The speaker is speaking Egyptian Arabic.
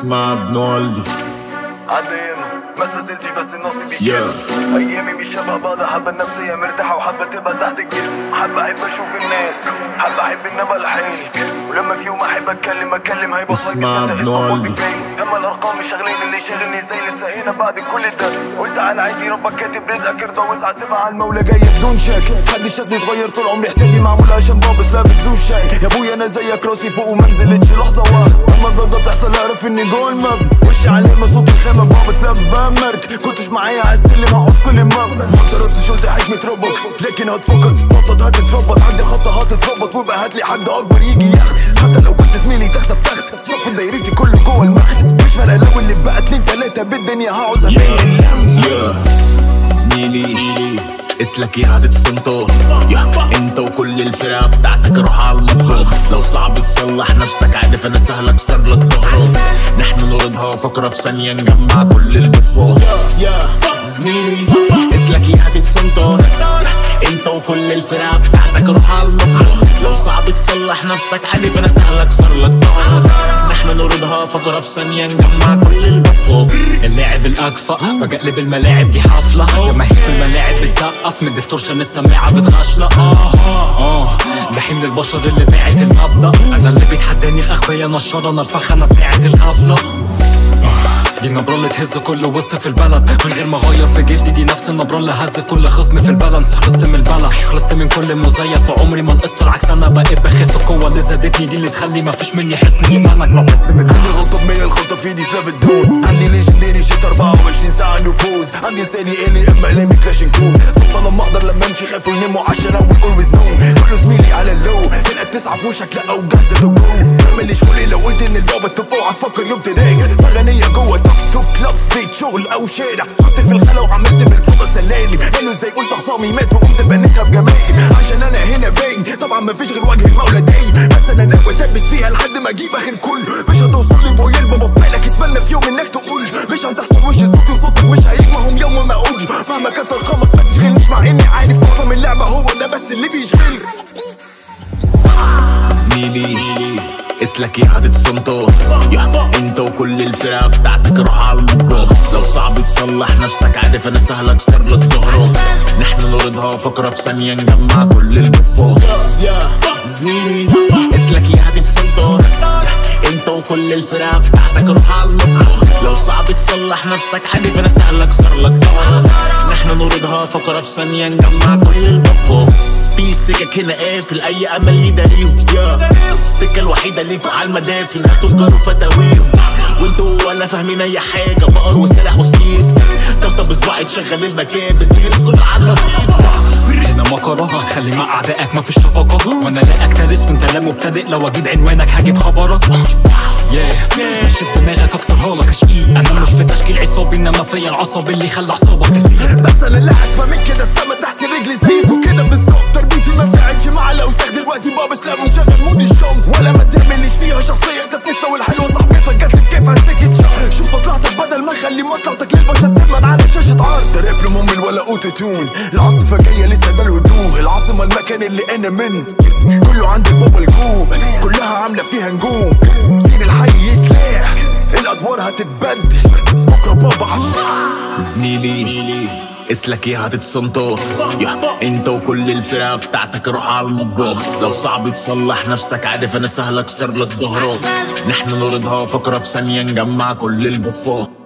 اسمع ابن والدي عدين ما استسلتش بس نصيبي Yeah. كده ايامي مش شبه بعض حبه النفسيه مرتاحه وحبه تبقى تحت الجسم حبه احب اشوف الناس حبه احب ان ابقى لحالي ولما في يوم احب اتكلم اتكلم هيبقى اسمع ابن والدي. اما الارقام مش شاغلين اللي شاغلني زي لسه هنا بعد كل ده قلت على عادي ربك كاتب رزقك ارضى واسعى سيبها على المولى جاي بدون شك حد شافني صغير طول عمري حسابي معمول عشان بابس لابس ذو شاي يا ابويا انا زيك راسي فوق وما نزلتش لحظه واحده اما الضربه بتحصل اعرف اني جوه المبنى وشي علامه صوت الخامه بابس لابس بمرك كنتش معايا على السلم هعوز كل مبنى ما اعترضتش قلت حكمة ربك لكن هتفكر تتنطط هتتربط عندي الخطه هتتربط ويبقى هاتلي حد اكبر يجي ياخد حتى لو كنت زميلي تحت في تحت صف دايرتي كله جوه المخد مش فارقه لو اللي بقى اتنين تلاته بالدنيا هعوز ابين يا زميلي اسلك يا هتتصنطر يا انت وكل الفرقة بتاعتك روح على المطبخ لو صعب تصلح نفسك عارف انا سهل اكسر لك ظهرك نحن نوردها فقرة في ثانية نجمع كل اللي فوق يا زميلي اسلك يا هتتصنطر انت وكل الفرقة بتاعتك روح على المطبخ لو صعب تصلح نفسك عارف انا سهل اكسر لك ظهرك نحن نوردها فقرة في ثانية نجمع كل اللي فوق اللاعب الاكفأ بقلب الملاعب دي حفلة جماهير في الملاعب بتسقف من ديستورشن السماعة بتخشلة اه اه بحين من البشر اللي باعت المبدأ انا اللي بيتحداني الاغبياء نشارة انا الفخ انا ساعة الغفلة دي النبرة اللي تهز كل وسط في البلد من غير ما اغير في جلدي دي نفس النبرة اللي هز كل خصم في البالانس خلصت من البلا خلصت من كل مزيف وعمري ما نقصت العكس انا بقيت بخف القوة اللي زادتني دي اللي تخلي مفيش مني حسن ايمانك لاحظت من عندي غلطة بمية الخلطة في ايدي سلاف الدون عندي ليجندري شيت 24 ساعة نو بوز عندي لساني الي اما قلمي كلاشين كوف صوت لما احضر لما امشي خافوا يناموا عشان اول اولويز نو كله زميلي على اللو تلقى التسعة في وشك لا وجاهزة تو جو اعمل شغلي لو قلت ان البابا تفوق هتفكر يوم تراجع اغنية جوه توك توك كلاب بيت شغل او شارع كنت في الخلا وعملت بالفوضى سلالم قالوا ازاي قلت خصامي مات وقمت بنيتها بجمالي عشان انا هنا باين طبعا مفيش غير وجه المولى دايم بس انا ناوي اثبت فيها لحد ما اجيب اخر كله مش هتوصل لي بويا البابا في بالك اتمنى في يوم انك تقول مش هتحصل وش صوتي وصوتك مش هيجمعهم يوم ما اقول فاهمك انت ارقامك ما تشغلنيش مع اني عارف معظم اللعبه هو ده بس اللي بيشغلني زميلي اسلك يا هتتصنطر يا انت وكل الفرقة بتاعتك روح على المطبخ لو صعب تصلح نفسك عارف انا سهل اكسر لك ظهرك نحن نوردها فقرة في ثانية نجمع كل اللي فوق يا زميلي اسلك يا هتتصنطر انت وكل الفرقة بتاعتك روح على المطبخ لو صعب تصلح نفسك عارف انا سهل اكسر لك ظهرك نحن نوردها فقرة في ثانية نجمع كل اللي فوق في السكك هنا قافل اي امل يداريهم يا السكه الوحيده ليكوا على المدافن هتفكروا فتاويهم وانتوا ولا فاهمين اي حاجه بقر وسارح وسبيس طبطب بصباعي تشغل المكابس تهرس كل عضله هنا مكرة خلي مع أعدائك ما فيش شفقة وأنا لا أكترث وأنت لا مبتدئ لو أجيب عنوانك هجيب خبرك yeah. مش في دماغك أكسرها لك أشقيق أنا مش في تشكيل عصابي إنما فيا العصب اللي خلى حسابك تسيء بس انا اللي اسمى من كده السما تحت رجلي زيكوا كده بالظبط تربيتي ما نفعتش مع الاوساخ دلوقتي بابا سلام ومشغل مودي الشم ولا ما تعمليش فيها شخصيه تفنسه والحلوه صاحبتك جاتلك كيف هسكت شهر شوف مصلحتك بدل ما اخلي مصلحتك للبشر تدمن على شاشه عرض ده راب ممل ولا اوتو تون العاصفه جايه لسه ده الهدوء العاصمه المكان اللي انا منه كله عند بابا الجوم كلها عامله فيها نجوم سين الحي يتلاح الادوار هتتبدل بكره بابا عشان زميلي اسلك يا هتتصنطر يا انت وكل الفرقة بتاعتك روح على المطبخ لو صعب تصلح نفسك عارف انا سهل اكسر لك ظهرك نحن نوردها فقرة في ثانية نجمع كل اللي فوق